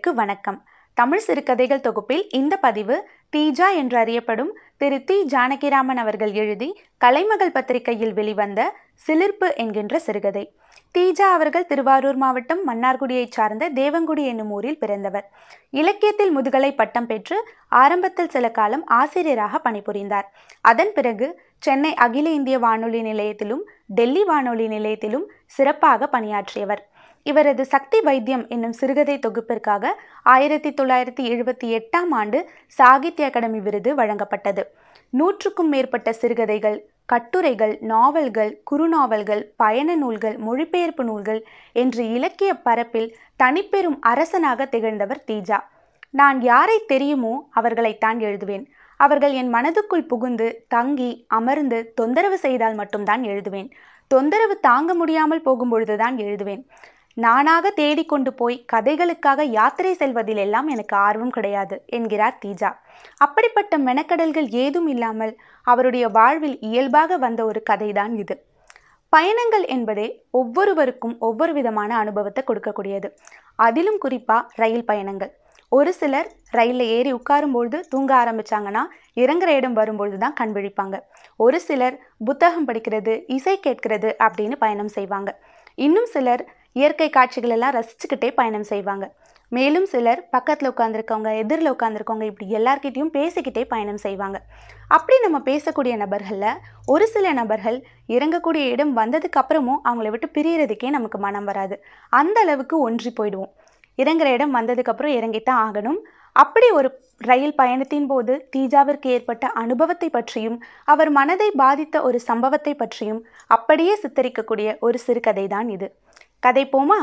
நேயர்களுக்கு வணக்கம் தமிழ் சிறுகதைகள் தொகுப்பில் இந்த பதிவு தீஜா என்று அறியப்படும் திரு தி ஜானகிராமன் அவர்கள் எழுதி கலைமகள் பத்திரிகையில் வெளிவந்த சிலிர்ப்பு என்கின்ற சிறுகதை தீஜா அவர்கள் திருவாரூர் மாவட்டம் மன்னார்குடியைச் சார்ந்த தேவங்குடி என்னும் ஊரில் பிறந்தவர் இலக்கியத்தில் முதுகலை பட்டம் பெற்று ஆரம்பத்தில் சில காலம் ஆசிரியராக பணிபுரிந்தார் அதன் பிறகு சென்னை அகில இந்திய வானொலி நிலையத்திலும் டெல்லி வானொலி நிலையத்திலும் சிறப்பாக பணியாற்றியவர் இவரது சக்தி வைத்தியம் என்னும் சிறுகதை தொகுப்பிற்காக ஆயிரத்தி தொள்ளாயிரத்தி எழுபத்தி எட்டாம் ஆண்டு சாகித்ய அகாடமி விருது வழங்கப்பட்டது நூற்றுக்கும் மேற்பட்ட சிறுகதைகள் கட்டுரைகள் நாவல்கள் குறுநாவல்கள் பயண நூல்கள் மொழிபெயர்ப்பு நூல்கள் என்று இலக்கிய பரப்பில் தனிப்பெரும் அரசனாக திகழ்ந்தவர் தீஜா நான் யாரை தெரியுமோ அவர்களைத்தான் எழுதுவேன் அவர்கள் என் மனதுக்குள் புகுந்து தங்கி அமர்ந்து தொந்தரவு செய்தால் மட்டும்தான் எழுதுவேன் தொந்தரவு தாங்க முடியாமல் போகும்பொழுதுதான் எழுதுவேன் நானாக தேடிக்கொண்டு போய் கதைகளுக்காக யாத்திரை செல்வதில் எல்லாம் எனக்கு ஆர்வம் கிடையாது என்கிறார் தீஜா அப்படிப்பட்ட மெனக்கடல்கள் ஏதும் இல்லாமல் அவருடைய வாழ்வில் இயல்பாக வந்த ஒரு கதைதான் இது பயணங்கள் என்பதே ஒவ்வொருவருக்கும் ஒவ்வொரு விதமான அனுபவத்தை கொடுக்கக்கூடியது அதிலும் குறிப்பாக ரயில் பயணங்கள் ஒரு சிலர் ரயிலில் ஏறி உட்காரும்பொழுது தூங்க ஆரம்பிச்சாங்கன்னா இறங்குற இடம் வரும்பொழுது தான் கண் விழிப்பாங்க ஒரு சிலர் புத்தகம் படிக்கிறது இசை கேட்கிறது அப்படின்னு பயணம் செய்வாங்க இன்னும் சிலர் இயற்கை காட்சிகள் எல்லாம் ரசிச்சுக்கிட்டே பயணம் செய்வாங்க மேலும் சிலர் பக்கத்தில் உட்காந்துருக்கவங்க எதிரில் உட்காந்துருக்கவங்க இப்படி எல்லார்கிட்டையும் பேசிக்கிட்டே பயணம் செய்வாங்க அப்படி நம்ம பேசக்கூடிய நபர்களில் ஒரு சில நபர்கள் இறங்கக்கூடிய இடம் வந்ததுக்கு அப்புறமும் அவங்கள விட்டு பிரியறதுக்கே நமக்கு மனம் வராது அந்த அளவுக்கு ஒன்றி போயிடுவோம் இறங்குற இடம் வந்ததுக்கப்புறம் இறங்கித்தான் ஆகணும் அப்படி ஒரு ரயில் பயணத்தின் போது தீஜாவிற்கு ஏற்பட்ட அனுபவத்தை பற்றியும் அவர் மனதை பாதித்த ஒரு சம்பவத்தை பற்றியும் அப்படியே சித்தரிக்கக்கூடிய ஒரு சிறுகதை தான் இது கதை போமா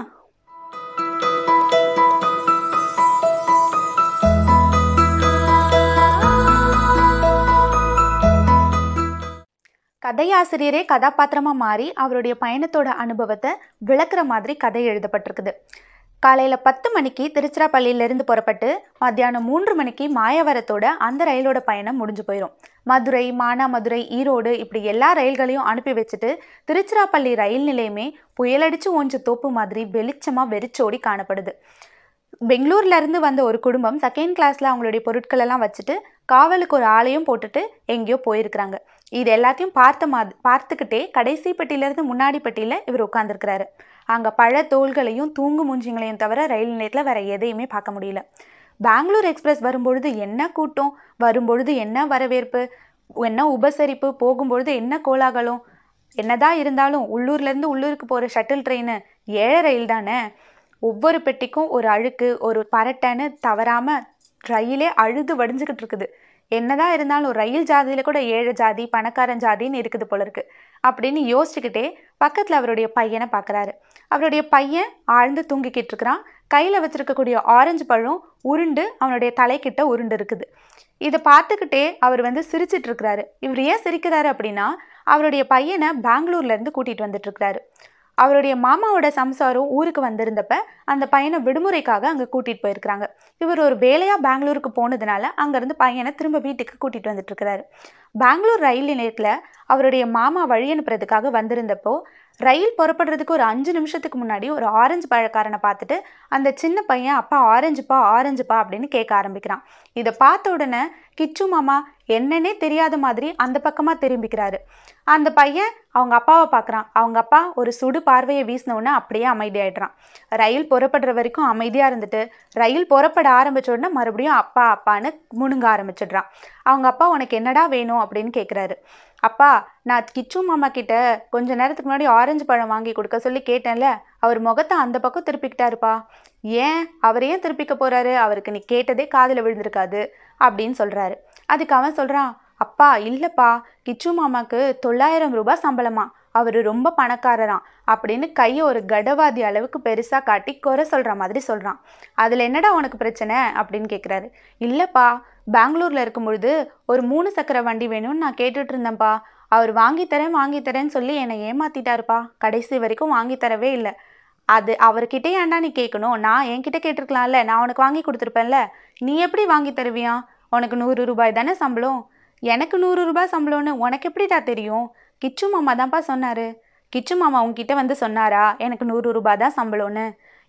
கதையாசிரியரே கதாபாத்திரமாக மாறி அவருடைய பயணத்தோட அனுபவத்தை விளக்குற மாதிரி கதை எழுதப்பட்டிருக்குது காலையில் பத்து மணிக்கு திருச்சிராப்பள்ளியிலேருந்து புறப்பட்டு மத்தியானம் மூன்று மணிக்கு மாயவரத்தோட அந்த ரயிலோட பயணம் முடிஞ்சு போயிடும் மதுரை மானாமதுரை ஈரோடு இப்படி எல்லா ரயில்களையும் அனுப்பி வச்சுட்டு திருச்சிராப்பள்ளி ரயில் நிலையமே புயலடிச்சு ஒன்று தோப்பு மாதிரி வெளிச்சமாக வெறிச்சோடி காணப்படுது பெங்களூர்ல இருந்து வந்த ஒரு குடும்பம் செகண்ட் கிளாஸில் அவங்களுடைய பொருட்கள் எல்லாம் வச்சுட்டு காவலுக்கு ஒரு ஆளையும் போட்டுட்டு எங்கேயோ போயிருக்கிறாங்க இது எல்லாத்தையும் பார்த்த மா பார்த்துக்கிட்டே கடைசி பெட்டியிலேருந்து முன்னாடி பெட்டியில் இவர் உட்காந்துருக்கிறாரு அங்கே பழ தோள்களையும் தூங்கு மூஞ்சிங்களையும் தவிர ரயில் நிலையத்தில் வேற எதையுமே பார்க்க முடியல பெங்களூர் எக்ஸ்பிரஸ் வரும்பொழுது என்ன கூட்டம் வரும்பொழுது என்ன வரவேற்பு என்ன உபசரிப்பு போகும்பொழுது என்ன கோலாகலம் என்னதான் இருந்தாலும் உள்ளூர்லேருந்து உள்ளூருக்கு போகிற ஷட்டில் ட்ரெயின் ஏழை ரயில் தானே ஒவ்வொரு பெட்டிக்கும் ஒரு அழுக்கு ஒரு பரட்டைன்னு தவறாமல் ரயிலே அழுது வடிஞ்சுக்கிட்டு இருக்குது என்னதான் இருந்தாலும் ரயில் ஜாதியில் கூட ஏழை ஜாதி பணக்காரன் ஜாதின்னு இருக்குது போல இருக்கு அப்படின்னு யோசிச்சுக்கிட்டே பக்கத்தில் அவருடைய பையனை பார்க்குறாரு அவருடைய பையன் ஆழ்ந்து தூங்கிக்கிட்டு இருக்கிறான் கையில் வச்சிருக்கக்கூடிய ஆரஞ்சு பழம் உருண்டு அவனுடைய தலைக்கிட்ட உருண்டு இருக்குது இதை பார்த்துக்கிட்டே அவர் வந்து சிரிச்சிட்டு இருக்கிறாரு இவர் ஏன் சிரிக்கிறாரு அப்படின்னா அவருடைய பையனை பெங்களூர்லேருந்து கூட்டிகிட்டு வந்துட்டு இருக்கிறாரு அவருடைய மாமாவோட சம்சாரம் ஊருக்கு வந்திருந்தப்ப அந்த பையனை விடுமுறைக்காக அங்கே கூட்டிகிட்டு போயிருக்கிறாங்க இவர் ஒரு வேலையாக பெங்களூருக்கு போனதுனால அங்கேருந்து பையனை திரும்ப வீட்டுக்கு கூட்டிகிட்டு வந்துட்டு இருக்கிறாரு பெங்களூர் ரயில் நிலையத்தில் அவருடைய மாமா வழி அனுப்புறதுக்காக வந்திருந்தப்போ ரயில் புறப்படுறதுக்கு ஒரு அஞ்சு நிமிஷத்துக்கு முன்னாடி ஒரு ஆரஞ்சு பழக்காரனை பார்த்துட்டு அந்த சின்ன பையன் அப்பா ஆரஞ்சுப்பா ஆரஞ்சுப்பா அப்படின்னு கேட்க ஆரம்பிக்கிறான் இதை பார்த்த உடனே கிச்சு மாமா என்னன்னே தெரியாத மாதிரி அந்த பக்கமாக திரும்பிக்கிறாரு அந்த பையன் அவங்க அப்பாவை பார்க்குறான் அவங்க அப்பா ஒரு சுடு பார்வையை வீசின உடனே அப்படியே அமைதியாயிடுறான் ரயில் புறப்படுற வரைக்கும் அமைதியாக இருந்துட்டு ரயில் புறப்பட ஆரம்பிச்ச உடனே மறுபடியும் அப்பா அப்பான்னு முணுங்க ஆரம்பிச்சிடுறான் அவங்க அப்பா உனக்கு என்னடா வேணும் அப்படின்னு கேட்குறாரு அப்பா நான் கிச்சு மாமா கிட்ட கொஞ்ச நேரத்துக்கு முன்னாடி ஆரஞ்சு பழம் வாங்கி கொடுக்க சொல்லி கேட்டேன்ல அவர் முகத்தை அந்த பக்கம் திருப்பிக்கிட்டாருப்பா ஏன் அவர் ஏன் திருப்பிக்க போறாரு அவருக்கு நீ கேட்டதே காதில் விழுந்திருக்காது அப்படின்னு சொல்றாரு அதுக்கு அவன் சொல்றான் அப்பா இல்லைப்பா கிச்சு மாமாக்கு தொள்ளாயிரம் ரூபாய் சம்பளமா அவர் ரொம்ப பணக்காரராம் அப்படின்னு கையை ஒரு கடவாதி அளவுக்கு பெருசாக காட்டி குறை சொல்கிற மாதிரி சொல்கிறான் அதில் என்னடா உனக்கு பிரச்சனை அப்படின்னு கேட்குறாரு இல்லைப்பா பெங்களூரில் இருக்கும் பொழுது ஒரு மூணு சக்கர வண்டி வேணும்னு நான் கேட்டுட்டு இருந்தேன்ப்பா அவர் வாங்கி தரேன் வாங்கி தரேன்னு சொல்லி என்னை ஏமாத்திட்டாருப்பா கடைசி வரைக்கும் வாங்கி தரவே இல்லை அது அவர்கிட்டே ஏன்டா நீ கேட்கணும் நான் என்கிட்ட கேட்டிருக்கலாம்ல நான் உனக்கு வாங்கி கொடுத்துருப்பேன்ல நீ எப்படி வாங்கி தருவியா உனக்கு நூறு ரூபாய் தானே சம்பளம் எனக்கு நூறு ரூபாய் சம்பளம்னு உனக்கு எப்படிடா தெரியும் கிச்சு மாமா தான்ப்பா சொன்னார் கிச்சு மாமா உங்ககிட்ட வந்து சொன்னாரா எனக்கு நூறு ரூபாய் தான் சம்பளம்னு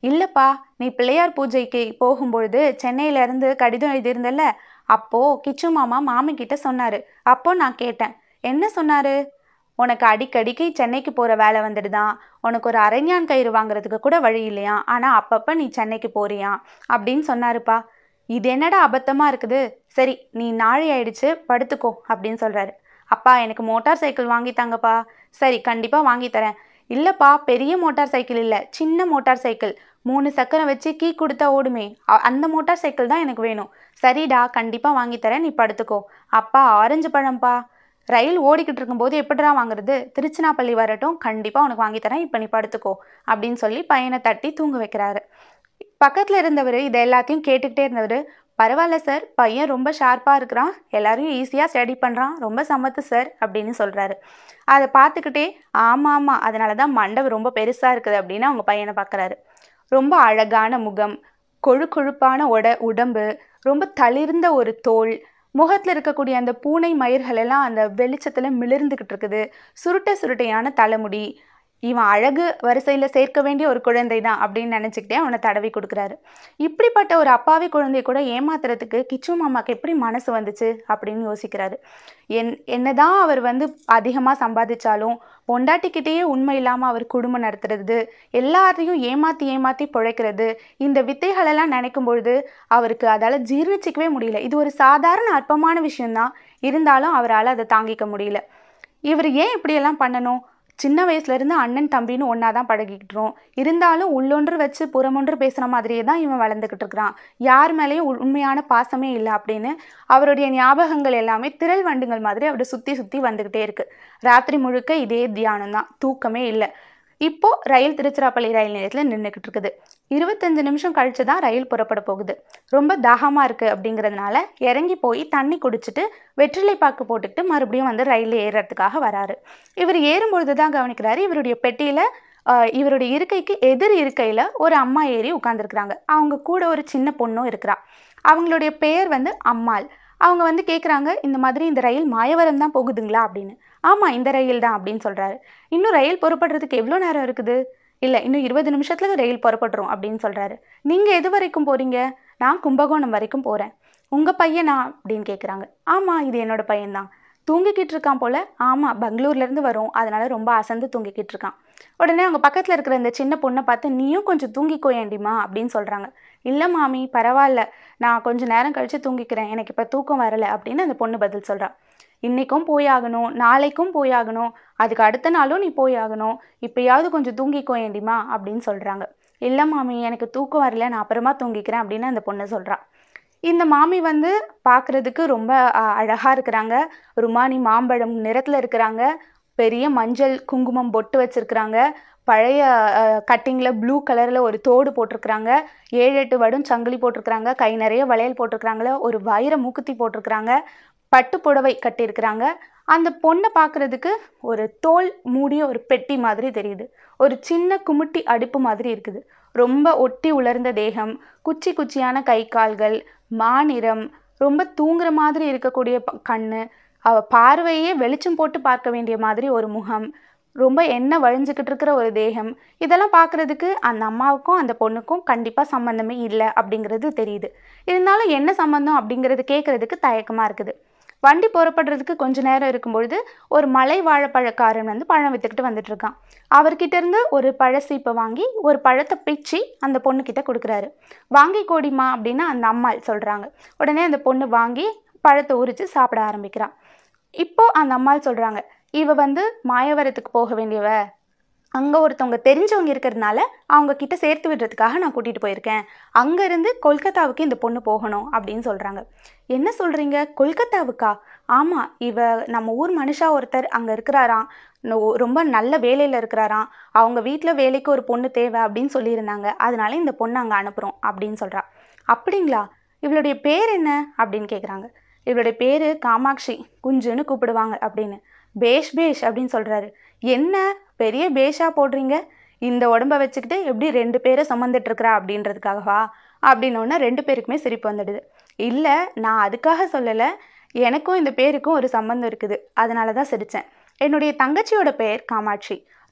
இல்லைப்பா நீ பிள்ளையார் பூஜைக்கு போகும்பொழுது சென்னையிலேருந்து கடிதம் எழுதியிருந்தல்ல அப்போது கிச்சு மாமா மாமி கிட்ட சொன்னார் அப்போ நான் கேட்டேன் என்ன சொன்னார் உனக்கு அடிக்கடிக்கு சென்னைக்கு போகிற வேலை வந்துடுதான் உனக்கு ஒரு அரைஞான் கயிறு வாங்குறதுக்கு கூட வழி இல்லையா ஆனால் அப்பப்போ நீ சென்னைக்கு போறியா அப்படின்னு சொன்னாருப்பா இது என்னடா அபத்தமாக இருக்குது சரி நீ நாழி ஆயிடுச்சு படுத்துக்கோ அப்படின்னு சொல்கிறாரு அப்பா எனக்கு மோட்டார் சைக்கிள் வாங்கி தாங்கப்பா சரி கண்டிப்பாக வாங்கி தரேன் இல்லைப்பா பெரிய மோட்டார் சைக்கிள் இல்லை சின்ன மோட்டார் சைக்கிள் மூணு சக்கரம் வச்சு கீ கொடுத்தா ஓடுமே அ- அந்த மோட்டார் சைக்கிள் தான் எனக்கு வேணும் சரிடா கண்டிப்பாக வாங்கி தரேன் நீ படுத்துக்கோ அப்பா ஆரஞ்சு பழம்ப்பா ரயில் ஓடிக்கிட்டு இருக்கும்போது எப்படிடா வாங்குறது திருச்சினாப்பள்ளி வரட்டும் கண்டிப்பாக உனக்கு வாங்கி தரேன் இப்போ நீ படுத்துக்கோ அப்படின்னு சொல்லி பையனை தட்டி தூங்க வைக்கிறாரு பக்கத்தில் இருந்தவர் இதை எல்லாத்தையும் கேட்டுக்கிட்டே இருந்தவர் பரவாயில்ல சார் பையன் ரொம்ப ஷார்ப்பாக இருக்கிறான் எல்லாரையும் ஈஸியாக ஸ்டடி பண்ணுறான் ரொம்ப சமத்து சார் அப்படின்னு சொல்கிறாரு அதை பார்த்துக்கிட்டே ஆமாம் ஆமாம் அதனால தான் மண்டபம் ரொம்ப பெருசாக இருக்குது அப்படின்னு அவங்க பையனை பார்க்குறாரு ரொம்ப அழகான முகம் கொழு கொழுப்பான உட உடம்பு ரொம்ப தளிர்ந்த ஒரு தோல் முகத்தில் இருக்கக்கூடிய அந்த பூனை மயிர்கள் எல்லாம் அந்த வெளிச்சத்தில் மிளிர்ந்துக்கிட்டு இருக்குது சுருட்டை சுருட்டையான தலைமுடி இவன் அழகு வரிசையில் சேர்க்க வேண்டிய ஒரு குழந்தை தான் அப்படின்னு நினச்சிக்கிட்டே அவனை தடவி கொடுக்குறாரு இப்படிப்பட்ட ஒரு அப்பாவி குழந்தைய கூட ஏமாத்துறதுக்கு கிச்சு மாமாக்கு எப்படி மனசு வந்துச்சு அப்படின்னு யோசிக்கிறாரு என் என்னதான் அவர் வந்து அதிகமாக சம்பாதிச்சாலும் பொண்டாட்டிக்கிட்டேயே உண்மை இல்லாமல் அவர் குடும்பம் நடத்துறது எல்லாரையும் ஏமாற்றி ஏமாற்றி பிழைக்கிறது இந்த வித்தைகளெல்லாம் நினைக்கும் பொழுது அவருக்கு அதால் ஜீர்ணிச்சிக்கவே முடியல இது ஒரு சாதாரண அற்பமான விஷயம்தான் இருந்தாலும் அவரால் அதை தாங்கிக்க முடியல இவர் ஏன் இப்படியெல்லாம் பண்ணணும் சின்ன வயசுலேருந்து அண்ணன் தம்பின்னு ஒன்றா தான் பழகிக்கிட்டுறோம் இருந்தாலும் உள்ளொன்று வச்சு புறமொன்று பேசுகிற மாதிரியே தான் இவன் வளர்ந்துக்கிட்டு இருக்கிறான் யார் மேலேயும் உ- உண்மையான பாசமே இல்லை அப்படின்னு அவருடைய ஞாபகங்கள் எல்லாமே திரள் வண்டுங்கள் மாதிரி அவரை சுற்றி சுற்றி வந்துக்கிட்டே இருக்கு ராத்திரி முழுக்க இதே தியானம் தான் தூக்கமே இல்லை இப்போ ரயில் திருச்சிராப்பள்ளி ரயில் நிலையத்தில் நின்றுக்கிட்டு இருக்குது இருபத்தஞ்சு நிமிஷம் கழிச்சு தான் ரயில் புறப்பட போகுது ரொம்ப தாகமாக இருக்குது அப்படிங்கிறதுனால இறங்கி போய் தண்ணி குடிச்சிட்டு வெற்றிலை பாக்கு போட்டுக்கிட்டு மறுபடியும் வந்து ரயிலில் ஏறுறதுக்காக வராரு இவர் ஏறும்பொழுது தான் கவனிக்கிறாரு இவருடைய பெட்டியில் இவருடைய இருக்கைக்கு எதிர் இருக்கையில் ஒரு அம்மா ஏறி உட்காந்துருக்குறாங்க அவங்க கூட ஒரு சின்ன பொண்ணும் இருக்கிறா அவங்களுடைய பெயர் வந்து அம்மாள் அவங்க வந்து கேட்குறாங்க இந்த மாதிரி இந்த ரயில் மாயவரம் தான் போகுதுங்களா அப்படின்னு ஆமாம் இந்த ரயில் தான் அப்படின்னு சொல்கிறாரு இன்னும் ரயில் புறப்படுறதுக்கு எவ்வளோ நேரம் இருக்குது இல்லை இன்னும் இருபது நிமிஷத்துல ரயில் புறப்பட்டுரும் அப்படின்னு சொல்கிறாரு நீங்கள் எது வரைக்கும் போகிறீங்க நான் கும்பகோணம் வரைக்கும் போகிறேன் உங்கள் பையனா அப்படின்னு கேட்குறாங்க ஆமாம் இது என்னோட பையன்தான் தூங்கிக்கிட்டு இருக்கான் போல ஆமாம் பெங்களூர்லேருந்து வரும் அதனால ரொம்ப அசந்து தூங்கிக்கிட்டு இருக்கான் உடனே அவங்க பக்கத்தில் இருக்கிற இந்த சின்ன பொண்ணை பார்த்து நீயும் கொஞ்சம் தூங்கிக்கோ ஏண்டிமா அப்படின்னு சொல்கிறாங்க இல்லை மாமி பரவாயில்ல நான் கொஞ்ச நேரம் கழித்து தூங்கிக்கிறேன் எனக்கு இப்போ தூக்கம் வரலை அப்படின்னு அந்த பொண்ணு பதில் சொல்றா இன்றைக்கும் போயாகணும் நாளைக்கும் போயாகணும் அதுக்கு அடுத்த நாளும் நீ போயாகணும் இப்போயாவது கொஞ்சம் தூங்கிக்கோ ஏண்டிமா அப்படின்னு சொல்கிறாங்க இல்லை மாமி எனக்கு தூக்கம் வரல நான் அப்புறமா தூங்கிக்கிறேன் அப்படின்னு அந்த பொண்ணு சொல்றா இந்த மாமி வந்து பார்க்குறதுக்கு ரொம்ப அழகாக இருக்கிறாங்க ருமானி மாம்பழம் நிறத்தில் இருக்கிறாங்க பெரிய மஞ்சள் குங்குமம் பொட்டு வச்சிருக்கிறாங்க பழைய கட்டிங்கில் ப்ளூ கலரில் ஒரு தோடு போட்டிருக்கிறாங்க ஏழு எட்டு வடும் சங்கிலி போட்டிருக்கிறாங்க கை நிறைய வளையல் போட்டிருக்கிறாங்கள ஒரு வைர மூக்குத்தி போட்டிருக்கிறாங்க பட்டு புடவை கட்டியிருக்கிறாங்க அந்த பொண்ணை பார்க்குறதுக்கு ஒரு தோல் மூடிய ஒரு பெட்டி மாதிரி தெரியுது ஒரு சின்ன குமுட்டி அடுப்பு மாதிரி இருக்குது ரொம்ப ஒட்டி உலர்ந்த தேகம் குச்சி குச்சியான கை கால்கள் மாநிறம் ரொம்ப தூங்குற மாதிரி இருக்கக்கூடிய ப- கண்ணு அவ பார்வையே வெளிச்சம் போட்டு பார்க்க வேண்டிய மாதிரி ஒரு முகம் ரொம்ப எண்ணெய் வழிஞ்சுக்கிட்டு இருக்கிற ஒரு தேகம் இதெல்லாம் பார்க்குறதுக்கு அந்த அம்மாவுக்கும் அந்த பொண்ணுக்கும் கண்டிப்பாக சம்மந்தமே இல்லை அப்படிங்கிறது தெரியுது இருந்தாலும் என்ன சம்மந்தம் அப்படிங்கிறது கேட்குறதுக்கு தயக்கமாக இருக்குது வண்டி புறப்படுறதுக்கு கொஞ்ச நேரம் இருக்கும்பொழுது ஒரு மலை வாழைப்பழக்காரன் வந்து பழம் வித்துக்கிட்டு வந்துட்டு இருக்கான் அவர்கிட்ட இருந்து ஒரு பழசீப்பை வாங்கி ஒரு பழத்தை பிச்சு அந்த பொண்ணுக்கிட்ட கொடுக்குறாரு வாங்கி கோடிமா அப்படின்னு அந்த அம்மாள் சொல்கிறாங்க உடனே அந்த பொண்ணு வாங்கி பழத்தை உரித்து சாப்பிட ஆரம்பிக்கிறான் இப்போ அந்த அம்மாள் சொல்கிறாங்க இவ வந்து மாயவரத்துக்கு போக வேண்டியவ அங்கே ஒருத்தவங்க தெரிஞ்சவங்க இருக்கிறதுனால அவங்க கிட்ட சேர்த்து விடுறதுக்காக நான் கூட்டிகிட்டு போயிருக்கேன் அங்கேருந்து கொல்கத்தாவுக்கு இந்த பொண்ணு போகணும் அப்படின்னு சொல்கிறாங்க என்ன சொல்கிறீங்க கொல்கத்தாவுக்கா ஆமாம் இவ நம்ம ஊர் மனுஷா ஒருத்தர் அங்கே இருக்கிறாராம் நோ- ரொம்ப நல்ல வேலையில் இருக்கிறாராம் அவங்க வீட்டில் வேலைக்கு ஒரு பொண்ணு தேவை அப்படின்னு சொல்லியிருந்தாங்க அதனால இந்த பொண்ணை அங்கே அனுப்புகிறோம் அப்படின்னு சொல்கிறா அப்படிங்களா இவளுடைய பேர் என்ன அப்படின்னு கேட்குறாங்க இவளுடைய பேர் காமாட்சி குஞ்சுன்னு கூப்பிடுவாங்க அப்படின்னு பேஷ் பேஷ் அப்படின்னு சொல்கிறாரு என்ன பெரிய பேஷா போடுறீங்க இந்த உடம்ப வச்சுக்கிட்டு எப்படி ரெண்டு பேரை சுமந்துட்டு இருக்கிறா அப்படின்றதுக்காகவா அப்படின்னோடனே ரெண்டு பேருக்குமே சிரிப்பு வந்துடுது இல்லை நான் அதுக்காக சொல்லலை எனக்கும் இந்த பேருக்கும் ஒரு சம்மந்தம் இருக்குது அதனால தான் சிரித்தேன் என்னுடைய தங்கச்சியோட பேர் காமாட்சி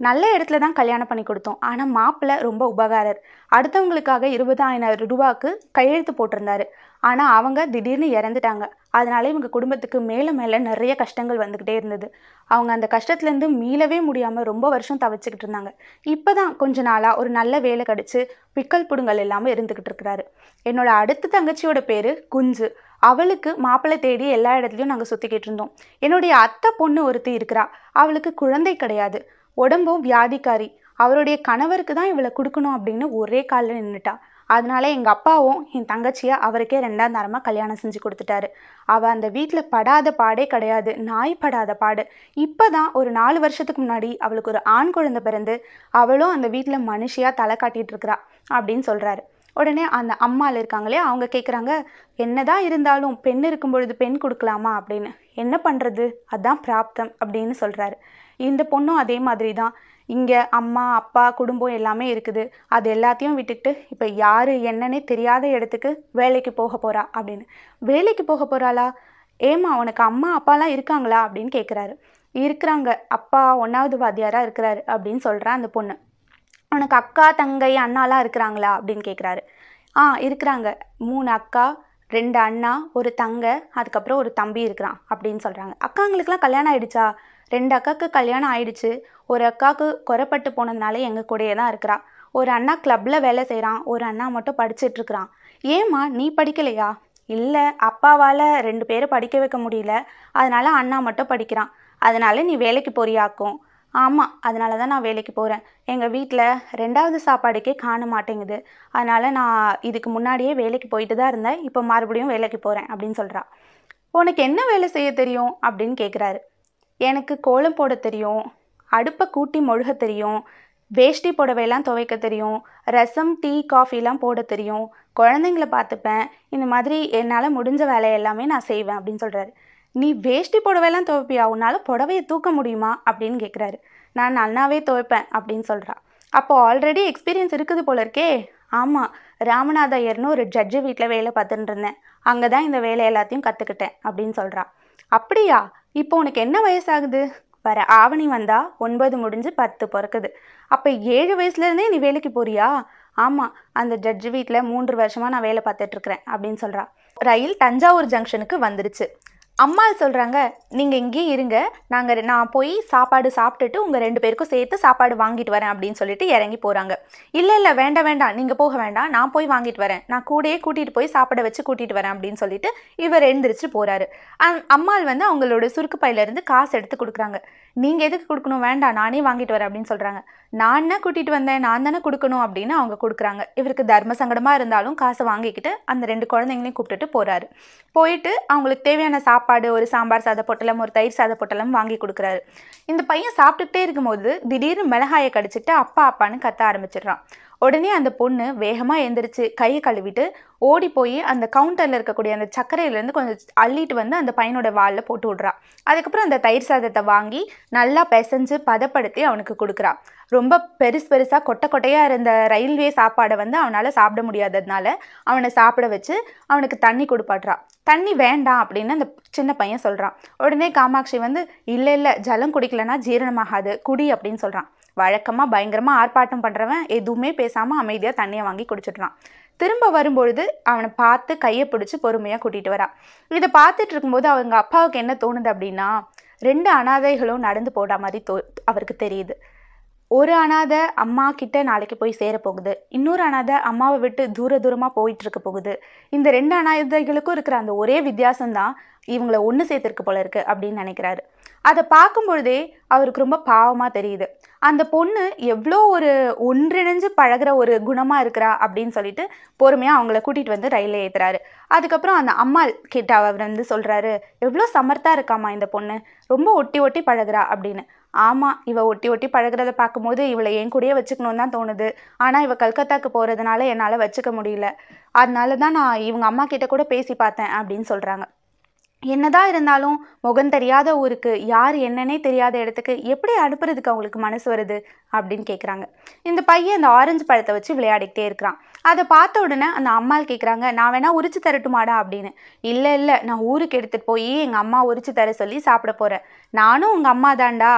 நல்ல இடத்துல தான் கல்யாணம் பண்ணி கொடுத்தோம் ஆனால் மாப்பிள்ளை ரொம்ப உபகாரர் அடுத்தவங்களுக்காக இருபதாயிரம் ரூபாய்க்கு கையெழுத்து போட்டிருந்தாரு ஆனால் அவங்க திடீர்னு இறந்துட்டாங்க அதனால இவங்க குடும்பத்துக்கு மேலே மேலே நிறைய கஷ்டங்கள் வந்துக்கிட்டே இருந்தது அவங்க அந்த கஷ்டத்துலேருந்து மீளவே முடியாமல் ரொம்ப வருஷம் தவிச்சுக்கிட்டு இருந்தாங்க இப்போ தான் கொஞ்ச நாளாக ஒரு நல்ல வேலை கிடச்சி பிக்கல் புடுங்கல் இல்லாமல் இருந்துக்கிட்டு இருக்கிறாரு என்னோட அடுத்த தங்கச்சியோட பேர் குஞ்சு அவளுக்கு மாப்பிள்ளை தேடி எல்லா இடத்துலையும் நாங்கள் சுற்றிக்கிட்டு இருந்தோம் என்னுடைய அத்தை பொண்ணு ஒருத்தி இருக்கிறா அவளுக்கு குழந்தை கிடையாது உடம்பும் வியாதிக்காரி அவருடைய கணவருக்கு தான் இவளை கொடுக்கணும் அப்படின்னு ஒரே காலில் நின்றுட்டா அதனால எங்கள் அப்பாவும் என் தங்கச்சியை அவருக்கே ரெண்டாம் தரமாக கல்யாணம் செஞ்சு கொடுத்துட்டாரு அவள் அந்த வீட்டில் படாத பாடே கிடையாது நாய் படாத பாடு இப்போ தான் ஒரு நாலு வருஷத்துக்கு முன்னாடி அவளுக்கு ஒரு ஆண் குழந்தை பிறந்து அவளும் அந்த வீட்டில் மனுஷியாக தலை காட்டிட்டு இருக்கிறா அப்படின்னு சொல்கிறாரு உடனே அந்த அம்மாள் இருக்காங்களே அவங்க கேட்குறாங்க என்னதான் இருந்தாலும் பெண் இருக்கும் பொழுது பெண் கொடுக்கலாமா அப்படின்னு என்ன பண்ணுறது அதான் பிராப்தம் அப்படின்னு சொல்கிறாரு இந்த பொண்ணும் அதே மாதிரி தான் இங்கே அம்மா அப்பா குடும்பம் எல்லாமே இருக்குது அது எல்லாத்தையும் விட்டுட்டு இப்போ யார் என்னன்னே தெரியாத இடத்துக்கு வேலைக்கு போக போகிறா அப்படின்னு வேலைக்கு போக போகிறாளா ஏமா உனக்கு அம்மா அப்பாலாம் இருக்காங்களா அப்படின்னு கேட்குறாரு இருக்கிறாங்க அப்பா ஒன்றாவது வாத்தியாராக இருக்கிறாரு அப்படின்னு சொல்கிறா அந்த பொண்ணு உனக்கு அக்கா தங்கை அண்ணாலாம் இருக்கிறாங்களா அப்படின்னு கேட்குறாரு ஆ இருக்கிறாங்க மூணு அக்கா ரெண்டு அண்ணா ஒரு தங்க அதுக்கப்புறம் ஒரு தம்பி இருக்கிறான் அப்படின்னு சொல்கிறாங்க அக்காங்களுக்குலாம் கல்யாணம் ஆயிடுச்சா ரெண்டு அக்காவுக்கு கல்யாணம் ஆயிடுச்சு ஒரு அக்காவுக்கு குறைப்பட்டு போனதுனால எங்கள் கூடயே தான் இருக்கிறா ஒரு அண்ணா கிளப்பில் வேலை செய்கிறான் ஒரு அண்ணா மட்டும் படிச்சிட்டு இருக்கிறான் ஏம்மா நீ படிக்கலையா இல்லை அப்பாவால் ரெண்டு பேரை படிக்க வைக்க முடியல அதனால அண்ணா மட்டும் படிக்கிறான் அதனால நீ வேலைக்கு போறியாக்கும் ஆமாம் அதனால தான் நான் வேலைக்கு போகிறேன் எங்கள் வீட்டில் ரெண்டாவது சாப்பாடுக்கே காண மாட்டேங்குது அதனால் நான் இதுக்கு முன்னாடியே வேலைக்கு போயிட்டு தான் இருந்தேன் இப்போ மறுபடியும் வேலைக்கு போகிறேன் அப்படின்னு சொல்கிறா உனக்கு என்ன வேலை செய்ய தெரியும் அப்படின்னு கேட்குறாரு எனக்கு கோலம் போட தெரியும் அடுப்பை கூட்டி மொழுக தெரியும் வேஷ்டி புடவையெல்லாம் துவைக்க தெரியும் ரசம் டீ காஃபிலாம் போட தெரியும் குழந்தைங்கள பார்த்துப்பேன் இந்த மாதிரி என்னால் முடிஞ்ச வேலை எல்லாமே நான் செய்வேன் அப்படின்னு சொல்கிறாரு நீ வேஷ்டி புடவையெல்லாம் துவைப்பியா உன்னால் புடவையை தூக்க முடியுமா அப்படின்னு கேட்குறாரு நான் நல்லாவே துவைப்பேன் அப்படின்னு சொல்கிறா அப்போ ஆல்ரெடி எக்ஸ்பீரியன்ஸ் இருக்குது போல இருக்கே ஆமாம் ராமநாத ஐயர்னு ஒரு ஜட்ஜு வீட்டில் வேலை பார்த்துட்டு இருந்தேன் அங்கே தான் இந்த வேலை எல்லாத்தையும் கற்றுக்கிட்டேன் அப்படின்னு சொல்கிறா அப்படியா இப்போ உனக்கு என்ன வயசாகுது வர ஆவணி வந்தா ஒன்பது முடிஞ்சு பத்து பிறக்குது அப்போ ஏழு வயசுலேருந்தே நீ வேலைக்கு போறியா ஆமாம் அந்த ஜட்ஜு வீட்டில் மூன்று வருஷமாக நான் வேலை பார்த்துட்ருக்குறேன் அப்படின்னு சொல்கிறா ரயில் தஞ்சாவூர் ஜங்ஷனுக்கு வந்துருச்சு அம்மாள் சொல்கிறாங்க நீங்கள் இங்கேயே இருங்க நாங்கள் நான் போய் சாப்பாடு சாப்பிட்டுட்டு உங்கள் ரெண்டு பேருக்கும் சேர்த்து சாப்பாடு வாங்கிட்டு வரேன் அப்படின்னு சொல்லிட்டு இறங்கி போகிறாங்க இல்லை இல்லை வேண்டாம் வேண்டாம் நீங்கள் போக வேண்டாம் நான் போய் வாங்கிட்டு வரேன் நான் கூடயே கூட்டிகிட்டு போய் சாப்பிட வச்சு கூட்டிகிட்டு வரேன் அப்படின்னு சொல்லிட்டு இவர் எழுந்திரிச்சு போகிறாரு அம்மாள் வந்து அவங்களோட சுருக்கு பையிலேருந்து காசு எடுத்து கொடுக்குறாங்க நீங்கள் எதுக்கு கொடுக்கணும் வேண்டாம் நானே வாங்கிட்டு வரேன் அப்படின்னு சொல்கிறாங்க நான் என்ன கூட்டிகிட்டு வந்தேன் நான் தானே கொடுக்கணும் அப்படின்னு அவங்க கொடுக்குறாங்க இவருக்கு தர்ம சங்கடமாக இருந்தாலும் காசை வாங்கிக்கிட்டு அந்த ரெண்டு குழந்தைங்களையும் கூப்பிட்டுட்டு போகிறாரு போயிட்டு அவங்களுக்கு தேவையான சாப்பாடு ஒரு சாம்பார் சாத பொட்டலம் ஒரு தயிர் சாத பொட்டலம் வாங்கி கொடுக்குறாரு இந்த பையன் சாப்பிட்டுக்கிட்டே இருக்கும்போது திடீர்னு மிளகாயை கடிச்சிட்டு அப்பா அப்பான்னு கத்த ஆரம்பிச்சிடுறான் உடனே அந்த பொண்ணு வேகமாக எந்திரிச்சு கையை கழுவிட்டு ஓடி போய் அந்த கவுண்டரில் இருக்கக்கூடிய அந்த சர்க்கரையிலேருந்து கொஞ்சம் அள்ளிட்டு வந்து அந்த பையனோட வாலில் போட்டு விட்றா அதுக்கப்புறம் அந்த தயிர் சாதத்தை வாங்கி நல்லா பிசைஞ்சு பதப்படுத்தி அவனுக்கு கொடுக்குறா ரொம்ப பெருசு பெருசாக கொட்டை கொட்டையாக இருந்த ரயில்வே சாப்பாடை வந்து அவனால் சாப்பிட முடியாததுனால அவனை சாப்பிட வச்சு அவனுக்கு தண்ணி கொடுப்பாட்றா தண்ணி வேண்டாம் அப்படின்னு அந்த சின்ன பையன் சொல்கிறான் உடனே காமாட்சி வந்து இல்லை இல்லை ஜலம் குடிக்கலன்னா ஜீரணமாகாது குடி அப்படின்னு சொல்கிறான் வழக்கமாக பயங்கரமாக ஆர்ப்பாட்டம் பண்ணுறவன் எதுவுமே பேசாமல் அமைதியாக தண்ணியை வாங்கி குடிச்சிட்றான் திரும்ப வரும்பொழுது அவனை பார்த்து கையை பிடிச்சி பொறுமையாக கூட்டிகிட்டு வரா இதை பார்த்துட்டு இருக்கும்போது அவங்க அப்பாவுக்கு என்ன தோணுது அப்படின்னா ரெண்டு அனாதைகளும் நடந்து போட மாதிரி தோ அவருக்கு தெரியுது ஒரு அனாதை அம்மா கிட்ட நாளைக்கு போய் சேர போகுது இன்னொரு அனாதை அம்மாவை விட்டு தூர தூரமாக போயிட்டு இருக்க போகுது இந்த ரெண்டு அனாதைகளுக்கும் இருக்கிற அந்த ஒரே வித்தியாசம்தான் இவங்கள ஒன்று சேர்த்துருக்கு போல இருக்கு அப்படின்னு நினைக்கிறாரு அதை பார்க்கும் பொழுதே அவருக்கு ரொம்ப பாவமாக தெரியுது அந்த பொண்ணு எவ்வளோ ஒரு ஒன்றிணைஞ்சு பழகுற ஒரு குணமாக இருக்கிறா அப்படின்னு சொல்லிட்டு பொறுமையாக அவங்கள கூட்டிகிட்டு வந்து ரயிலில் ஏற்றுறாரு அதுக்கப்புறம் அந்த அம்மாள் கிட்ட அவர் வந்து சொல்கிறாரு எவ்வளோ சமர்த்தா இருக்காமா இந்த பொண்ணு ரொம்ப ஒட்டி ஒட்டி பழகுறா அப்படின்னு ஆமாம் இவ ஒட்டி ஒட்டி பழகுறத பார்க்கும்போது இவளை என் கூடயே வச்சுக்கணும்னு தான் தோணுது ஆனால் இவ கல்கத்தாக்கு போகிறதுனால என்னால் வச்சுக்க முடியல அதனால தான் நான் இவங்க அம்மா கிட்ட கூட பேசி பார்த்தேன் அப்படின்னு சொல்கிறாங்க என்னதான் இருந்தாலும் முகம் தெரியாத ஊருக்கு யார் என்னன்னே தெரியாத இடத்துக்கு எப்படி அனுப்புறதுக்கு அவங்களுக்கு மனசு வருது அப்படின்னு கேட்குறாங்க இந்த பையன் அந்த ஆரஞ்சு பழத்தை வச்சு விளையாடிக்கிட்டே இருக்கிறான் அதை பார்த்த உடனே அந்த அம்மாள் கேட்குறாங்க நான் வேணா உரிச்சு தரட்டுமாடா அப்படின்னு இல்லை இல்லை நான் ஊருக்கு எடுத்துகிட்டு போய் எங்கள் அம்மா உரிச்சு தர சொல்லி சாப்பிட போகிறேன் நானும் உங்கள் அம்மா தான்டா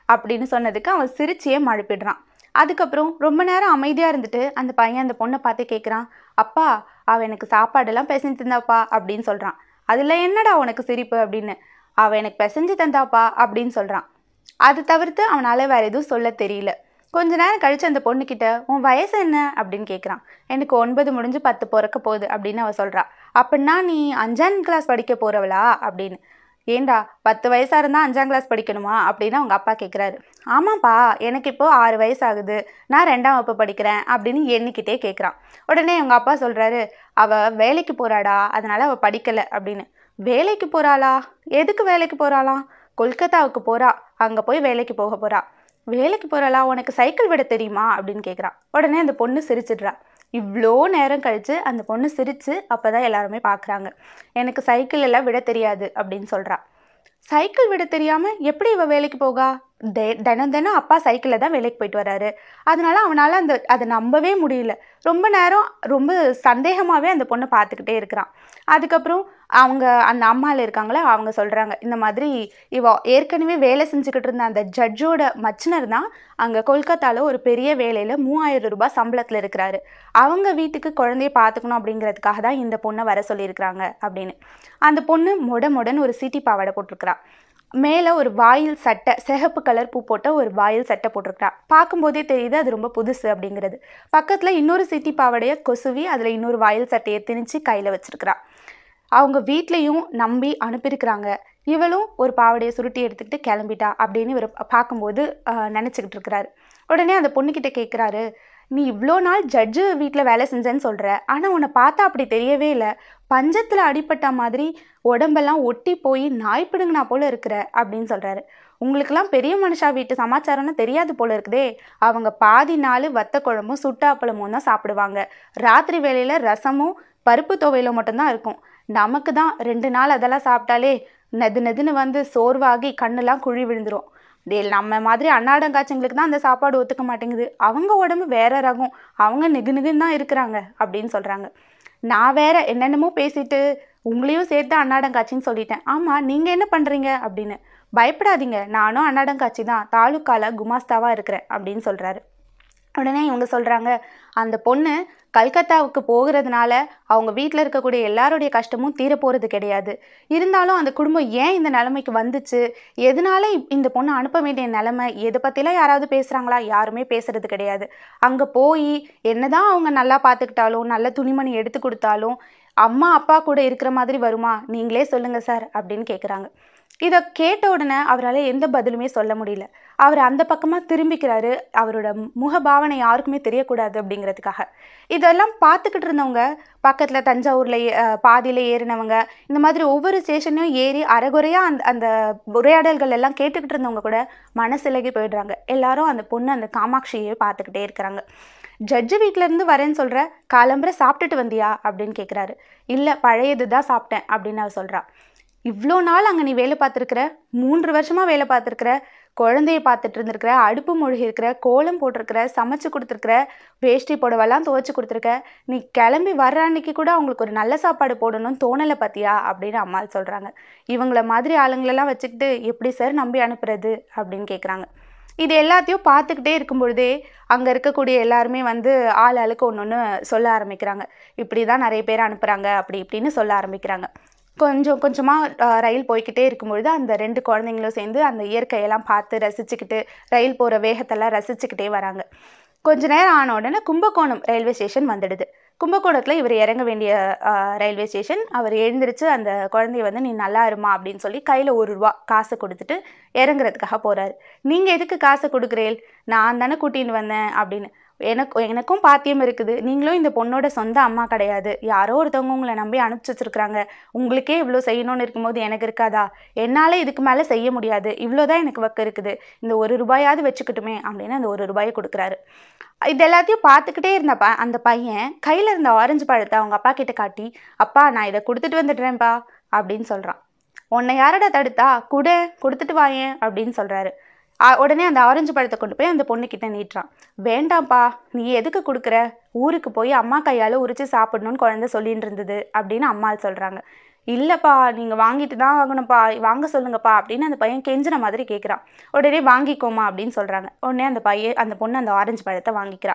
அப்படின்னு சொன்னதுக்கு அவன் சிரிச்சியே மழுப்பிடுறான் அதுக்கப்புறம் ரொம்ப நேரம் அமைதியாக இருந்துட்டு அந்த பையன் அந்த பொண்ணை பார்த்து கேட்குறான் அப்பா அவள் எனக்கு சாப்பாடெல்லாம் பிசைஞ்சு தந்தாப்பா அப்படின்னு சொல்கிறான் அதில் என்னடா உனக்கு சிரிப்பு அப்படின்னு அவள் எனக்கு பிசைஞ்சு தந்தாப்பா அப்படின்னு சொல்கிறான் அது தவிர்த்து அவனால் வேறு எதுவும் சொல்ல தெரியல கொஞ்ச நேரம் கழிச்சு அந்த பொண்ணுக்கிட்ட உன் வயசு என்ன அப்படின்னு கேட்குறான் எனக்கு ஒன்பது முடிஞ்சு பத்து பிறக்க போகுது அப்படின்னு அவள் சொல்கிறா அப்படின்னா நீ அஞ்சாம் கிளாஸ் படிக்க போகிறவளா அப்படின்னு ஏண்டா பத்து வயசாக இருந்தால் அஞ்சாம் கிளாஸ் படிக்கணுமா அப்படின்னு அவங்க அப்பா கேட்குறாரு ஆமாப்பா எனக்கு இப்போ ஆறு வயசு ஆகுது நான் ரெண்டாம் வகுப்பு படிக்கிறேன் அப்படின்னு எண்ணிக்கிட்டே கேட்குறான் உடனே அவங்க அப்பா சொல்கிறாரு அவள் வேலைக்கு போகிறாடா அதனால் அவள் படிக்கலை அப்படின்னு வேலைக்கு போகிறாளா எதுக்கு வேலைக்கு போகிறாளாம் கொல்கத்தாவுக்கு போகிறா அங்கே போய் வேலைக்கு போக போகிறா வேலைக்கு போகிறாளா உனக்கு சைக்கிள் விட தெரியுமா அப்படின்னு கேட்குறான் உடனே அந்த பொண்ணு சிரிச்சிடுறா இவ்வளோ நேரம் கழித்து அந்த பொண்ணு சிரித்து அப்போ தான் எல்லாருமே பார்க்குறாங்க எனக்கு சைக்கிள் எல்லாம் விட தெரியாது அப்படின்னு சொல்கிறா சைக்கிள் விட தெரியாமல் எப்படி இவ வேலைக்கு போகா டெ தினம் தினம் அப்பா சைக்கிளில் தான் வேலைக்கு போயிட்டு வராரு அதனால அவனால் அந்த அதை நம்பவே முடியல ரொம்ப நேரம் ரொம்ப சந்தேகமாகவே அந்த பொண்ணை பார்த்துக்கிட்டே இருக்கிறான் அதுக்கப்புறம் அவங்க அந்த அம்மாவில் இருக்காங்களே அவங்க சொல்கிறாங்க இந்த மாதிரி இவ ஏற்கனவே வேலை செஞ்சுக்கிட்டு இருந்த அந்த ஜட்ஜோட மச்சினர் தான் அங்கே கொல்கத்தாவில் ஒரு பெரிய வேலையில் மூவாயிரம் ரூபாய் சம்பளத்தில் இருக்கிறாரு அவங்க வீட்டுக்கு குழந்தைய பார்த்துக்கணும் அப்படிங்கிறதுக்காக தான் இந்த பொண்ணை வர சொல்லியிருக்கிறாங்க அப்படின்னு அந்த பொண்ணு மொட மொடன்னு ஒரு சீட்டி பாவாடை போட்டிருக்கிறா மேலே ஒரு வாயில் சட்டை சிகப்பு கலர் பூ போட்ட ஒரு வாயில் சட்டை போட்டிருக்கிறா பார்க்கும்போதே தெரியுது அது ரொம்ப புதுசு அப்படிங்கிறது பக்கத்தில் இன்னொரு சிட்டி பாவாடையை கொசுவி அதில் இன்னொரு வாயில் சட்டையை திணிச்சு கையில் வச்சிருக்கிறா அவங்க வீட்லேயும் நம்பி அனுப்பியிருக்கிறாங்க இவளும் ஒரு பாவாடையை சுருட்டி எடுத்துக்கிட்டு கிளம்பிட்டா அப்படின்னு இவர் பார்க்கும்போது நினச்சிக்கிட்டு இருக்கிறாரு உடனே அந்த பொண்ணுக்கிட்ட கேட்குறாரு நீ இவ்வளோ நாள் ஜட்ஜு வீட்டில் வேலை செஞ்சேன்னு சொல்கிற ஆனால் உன்னை பார்த்தா அப்படி தெரியவே இல்லை பஞ்சத்தில் அடிபட்ட மாதிரி உடம்பெல்லாம் ஒட்டி போய் நாய் பிடுங்கினா போல இருக்கிற அப்படின்னு சொல்கிறாரு உங்களுக்கெல்லாம் பெரிய மனுஷா வீட்டு சமாச்சாரம்னு தெரியாது போல இருக்குதே அவங்க பாதி நாள் வத்த குழம்பும் சுட்டாப்பழமும் தான் சாப்பிடுவாங்க ராத்திரி வேளையில் ரசமும் பருப்பு துவையில மட்டும்தான் இருக்கும் நமக்கு தான் ரெண்டு நாள் அதெல்லாம் சாப்பிட்டாலே நெது நெதுன்னு வந்து சோர்வாகி கண்ணெல்லாம் குழி விழுந்துரும் டே நம்ம மாதிரி அன்னாடங்காய்ச்சங்களுக்கு தான் அந்த சாப்பாடு ஒத்துக்க மாட்டேங்குது அவங்க உடம்பு வேற ரகம் அவங்க நெகு நெகுன்னு தான் இருக்கிறாங்க அப்படின்னு சொல்கிறாங்க நான் வேற என்னென்னமோ பேசிட்டு உங்களையும் சேர்த்து அன்னாடங்காட்சின்னு சொல்லிட்டேன் ஆமாம் நீங்கள் என்ன பண்ணுறீங்க அப்படின்னு பயப்படாதீங்க நானும் அன்னாடங்காட்சி தான் தாலுக்கால குமாஸ்தாவாக இருக்கிறேன் அப்படின்னு சொல்கிறாரு உடனே இவங்க சொல்கிறாங்க அந்த பொண்ணு கல்கத்தாவுக்கு போகிறதுனால அவங்க வீட்டில் இருக்கக்கூடிய எல்லாருடைய கஷ்டமும் தீர போகிறது கிடையாது இருந்தாலும் அந்த குடும்பம் ஏன் இந்த நிலைமைக்கு வந்துச்சு எதனால இப்- இந்த பொண்ணு அனுப்ப வேண்டிய நிலைமை எதை பற்றிலாம் யாராவது பேசுகிறாங்களா யாருமே பேசுறது கிடையாது அங்கே போய் என்னதான் அவங்க நல்லா பார்த்துக்கிட்டாலும் நல்ல துணிமணி எடுத்து கொடுத்தாலும் அம்மா அப்பா கூட இருக்கிற மாதிரி வருமா நீங்களே சொல்லுங்கள் சார் அப்படின்னு கேட்குறாங்க இதை கேட்ட உடனே அவரால் எந்த பதிலுமே சொல்ல முடியல அவர் அந்த பக்கமாக திரும்பிக்கிறாரு அவரோட முகபாவனை யாருக்குமே தெரியக்கூடாது அப்படிங்கிறதுக்காக இதெல்லாம் பார்த்துக்கிட்டு இருந்தவங்க பக்கத்தில் தஞ்சாவூரில் பாதியில் ஏறினவங்க இந்த மாதிரி ஒவ்வொரு ஸ்டேஷனையும் ஏறி அரைகுறையாக அந்த அந்த உரையாடல்கள் எல்லாம் கேட்டுக்கிட்டு இருந்தவங்க கூட மனசிலகி போயிடுறாங்க எல்லாரும் அந்த பொண்ணு அந்த காமாட்சியை பார்த்துக்கிட்டே இருக்கிறாங்க ஜட்ஜு வீட்டிலேருந்து வரேன்னு சொல்கிற காலம்பரை சாப்பிட்டுட்டு வந்தியா அப்படின்னு கேட்குறாரு இல்லை பழையது தான் சாப்பிட்டேன் அப்படின்னு அவ சொல்கிறா இவ்வளோ நாள் அங்கே நீ வேலை பார்த்துருக்குற மூன்று வருஷமாக வேலை பார்த்துருக்குற குழந்தைய பார்த்துட்டு இருந்திருக்கிற அடுப்பு மொழி இருக்கிற கோலம் போட்டிருக்கிற சமைச்சு கொடுத்துருக்குற வேஷ்டி புடவெல்லாம் துவைச்சு கொடுத்துருக்க நீ கிளம்பி வர்ற அன்னைக்கு கூட அவங்களுக்கு ஒரு நல்ல சாப்பாடு போடணும்னு தோணலை பார்த்தியா அப்படின்னு அம்மாள் சொல்கிறாங்க இவங்கள மாதிரி ஆளுங்களெல்லாம் வச்சுக்கிட்டு எப்படி சார் நம்பி அனுப்புறது அப்படின்னு கேட்குறாங்க இது எல்லாத்தையும் பார்த்துக்கிட்டே இருக்கும் பொழுதே அங்கே இருக்கக்கூடிய எல்லாருமே வந்து ஆள் ஆளுக்கு ஒன்று ஒன்று சொல்ல ஆரம்பிக்கிறாங்க இப்படி தான் நிறைய பேர் அனுப்புகிறாங்க அப்படி இப்படின்னு சொல்ல ஆரம்பிக்கிறாங்க கொஞ்சம் கொஞ்சமாக ரயில் போய்க்கிட்டே இருக்கும்பொழுது அந்த ரெண்டு குழந்தைங்களும் சேர்ந்து அந்த இயற்கையெல்லாம் பார்த்து ரசிச்சுக்கிட்டு ரயில் போகிற வேகத்தெல்லாம் ரசிச்சுக்கிட்டே வராங்க கொஞ்ச நேரம் ஆன உடனே கும்பகோணம் ரயில்வே ஸ்டேஷன் வந்துடுது கும்பகோணத்தில் இவர் இறங்க வேண்டிய ஆஹ், ரயில்வே ஸ்டேஷன் அவர் எழுந்திரிச்சு அந்த குழந்தைய வந்து நீ நல்லா இருமா அப்படின்னு சொல்லி கையில் ஒரு ரூபா காசு கொடுத்துட்டு இறங்குறதுக்காக போகிறாரு நீங்கள் எதுக்கு காசு கொடுக்குறீள் நான் தானே கூட்டின்னு வந்தேன் அப்படின்னு எனக்கு எனக்கும் பாத்தியம் இருக்குது நீங்களும் இந்த பொண்ணோட சொந்த அம்மா கிடையாது யாரோ ஒருத்தவங்க உங்களை நம்பி அனுப்பிச்சி வச்சிருக்காங்க உங்களுக்கே இவ்வளோ செய்யணும்னு இருக்கும்போது எனக்கு இருக்காதா என்னால் இதுக்கு மேலே செய்ய முடியாது இவ்வளோதான் எனக்கு வக்கு இருக்குது இந்த ஒரு ரூபாயாவது வச்சுக்கிட்டுமே அப்படின்னு அந்த ஒரு ரூபாயை கொடுக்குறாரு இது எல்லாத்தையும் பார்த்துக்கிட்டே இருந்த ப அந்த பையன் கையில் இருந்த ஆரஞ்சு பழத்தை அவங்க அப்பா கிட்ட காட்டி அப்பா நான் இதை கொடுத்துட்டு வந்துடுறேன்ப்பா அப்படின்னு சொல்கிறான் உன்னை யாரடா தடுத்தா குடு கொடுத்துட்டு வாயேன் அப்படின்னு சொல்கிறாரு உடனே அந்த ஆரஞ்சு பழத்தை கொண்டு போய் அந்த பொண்ணுக்கிட்ட நீட்டுறான் வேண்டாம்ப்பா நீ எதுக்கு கொடுக்குற ஊருக்கு போய் அம்மா கையால் உரிச்சு சாப்பிடணும்னு குழந்தை சொல்லிட்டு இருந்தது அப்படின்னு அம்மாள் சொல்கிறாங்க இல்லைப்பா நீங்கள் வாங்கிட்டு தான் ஆகணும்ப்பா வாங்க சொல்லுங்கப்பா அப்படின்னு அந்த பையன் கெஞ்சின மாதிரி கேட்குறான் உடனே வாங்கிக்கோமா அப்படின்னு சொல்கிறாங்க உடனே அந்த பையன் அந்த பொண்ணு அந்த ஆரஞ்சு பழத்தை வாங்கிக்கிறா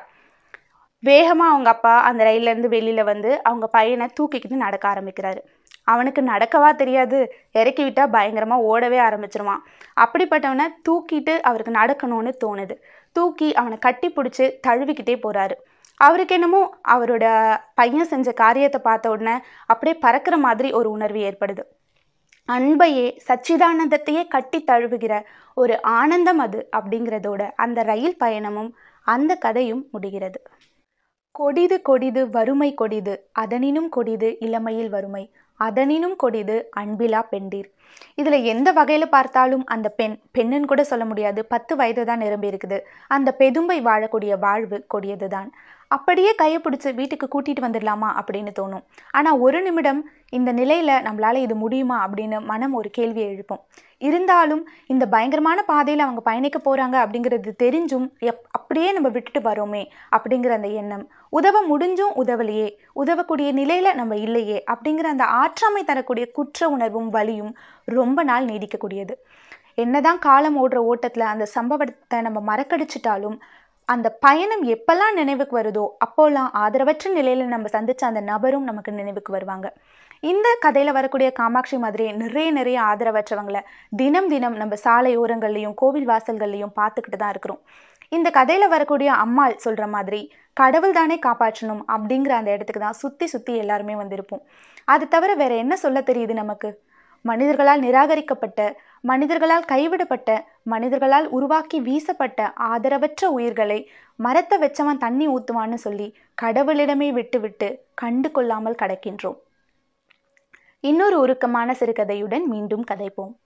வேகமாக அவங்க அப்பா அந்த ரயில்லேருந்து வெளியில் வந்து அவங்க பையனை தூக்கிக்கிட்டு நடக்க ஆரம்பிக்கிறாரு அவனுக்கு நடக்கவா தெரியாது இறக்கி விட்டால் பயங்கரமாக ஓடவே ஆரம்பிச்சிருவான் அப்படிப்பட்டவனை தூக்கிட்டு அவருக்கு நடக்கணும்னு தோணுது தூக்கி அவனை கட்டி பிடிச்சி தழுவிக்கிட்டே போகிறாரு அவருக்கு என்னமோ அவரோட பையன் செஞ்ச காரியத்தை பார்த்த உடனே அப்படியே பறக்கிற மாதிரி ஒரு உணர்வு ஏற்படுது அன்பையே சச்சிதானந்தத்தையே கட்டி தழுவுகிற ஒரு ஆனந்தம் அது அப்படிங்கிறதோட அந்த ரயில் பயணமும் அந்த கதையும் முடிகிறது கொடிது கொடிது வறுமை கொடிது அதனினும் கொடிது இளமையில் வறுமை அதனினும் கொடிது அன்பிலா பெண்டீர் இதில் எந்த வகையில் பார்த்தாலும் அந்த பெண் பெண்ணுன்னு கூட சொல்ல முடியாது பத்து வயது தான் நிரம்பி இருக்குது அந்த பெதும்பை வாழக்கூடிய வாழ்வு கொடியது தான் அப்படியே கையை பிடிச்சி வீட்டுக்கு கூட்டிகிட்டு வந்துடலாமா அப்படின்னு தோணும் ஆனால் ஒரு நிமிடம் இந்த நிலையில் நம்மளால் இது முடியுமா அப்படின்னு மனம் ஒரு கேள்வியை எழுப்போம் இருந்தாலும் இந்த பயங்கரமான பாதையில் அவங்க பயணிக்க போகிறாங்க அப்படிங்கிறது தெரிஞ்சும் எப் அப்படியே நம்ம விட்டுட்டு வரோமே அப்படிங்கிற அந்த எண்ணம் உதவ முடிஞ்சும் உதவலையே உதவக்கூடிய நிலையில் நம்ம இல்லையே அப்படிங்கிற அந்த ஆற்றாமை தரக்கூடிய குற்ற உணர்வும் வலியும் ரொம்ப நாள் நீடிக்கக்கூடியது என்னதான் காலம் ஓடுற ஓட்டத்தில் அந்த சம்பவத்தை நம்ம மறக்கடிச்சிட்டாலும் அந்த பயணம் எப்பெல்லாம் நினைவுக்கு வருதோ அப்போல்லாம் ஆதரவற்ற நிலையில் நம்ம சந்திச்ச அந்த நபரும் நமக்கு நினைவுக்கு வருவாங்க இந்த கதையில் வரக்கூடிய காமாட்சி மாதிரி நிறைய நிறைய ஆதரவற்றவங்களை தினம் தினம் நம்ம சாலை ஓரங்கள்லையும் கோவில் வாசல்கள்லையும் பார்த்துக்கிட்டு தான் இருக்கிறோம் இந்த கதையில் வரக்கூடிய அம்மாள் சொல்கிற மாதிரி கடவுள் தானே காப்பாற்றணும் அப்படிங்கிற அந்த இடத்துக்கு தான் சுற்றி சுற்றி எல்லாருமே வந்திருப்போம் அது தவிர வேற என்ன சொல்ல தெரியுது நமக்கு மனிதர்களால் நிராகரிக்கப்பட்ட மனிதர்களால் கைவிடப்பட்ட மனிதர்களால் உருவாக்கி வீசப்பட்ட ஆதரவற்ற உயிர்களை மரத்தை வச்சவன் தண்ணி ஊத்துவான்னு சொல்லி கடவுளிடமே விட்டு விட்டு கண்டு கொள்ளாமல் கடக்கின்றோம் இன்னொரு உருக்கமான சிறுகதையுடன் மீண்டும் கதைப்போம்